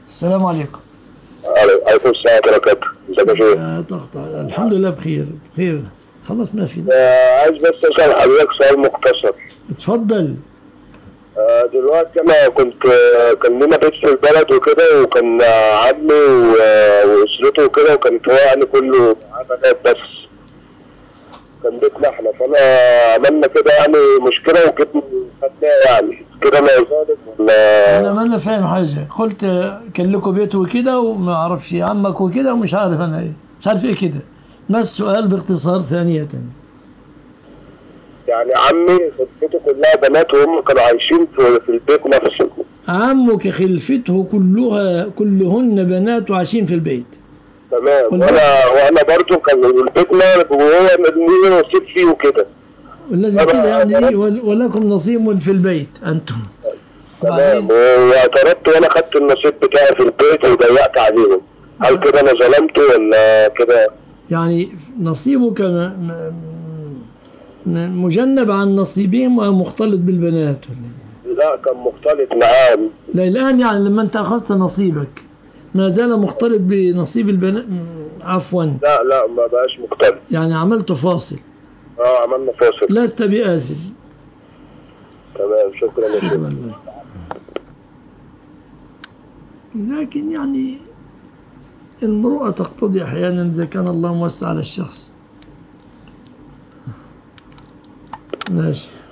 السلام عليكم عليكم السلام ورحمة الله ازيك يا شيخ؟ آه، تقطع الحمد لله بخير بخير خلص ما في آه، عايز بس اسال حضرتك سؤال مختصر اتفضل آه، دلوقتي انا كنت آه، كان لنا بيت في البلد وكده وكان آه، عمي و- واسرته وكده وكانت هو يعني كله معاه بنات بس كان بيتنا احنا فانا عملنا كده يعني مشكله وجبنا خدناها يعني كده انا ظالم ولا انا ما انا فاهم حاجه قلت آه، كان لكم بيت وكده وما اعرفش عمك وكده ومش عارف انا ايه مش عارف ايه كده ما السؤال باختصار ثانيه يعني عمي خطته كلها بنات وهم كانوا عايشين في, في البيت نفسه عمك خلفته كلها كلهن بنات وعايشين في البيت تمام والبيت- وانا وانا برضو كان بيتنا وهو ليه نصيب فيه وكده ولازم طبعا. كده يعني ايه ول- ولكم نصيب في البيت انتم تمام وبعدين واعترضت وانا خدت النصيب بتاعي في البيت وضيقت عليهم هل كده انا ظلمته ولا كده يعني نصيبك م- م- م- مجنب عن نصيبهم ومختلط بالبنات ولا إيه؟ لا كان مختلط معاه لا الآن يعني لما أنت أخذت نصيبك ما زال مختلط بنصيب البنات عفوا لا لا ما بقاش مختلط يعني عملت فاصل اه عملنا فاصل لست بآثم تمام شكرا يا شيخ شكرا لك لكن يعني المروءة تقتضي أحيانا إذا كان الله موسع على الشخص ماشي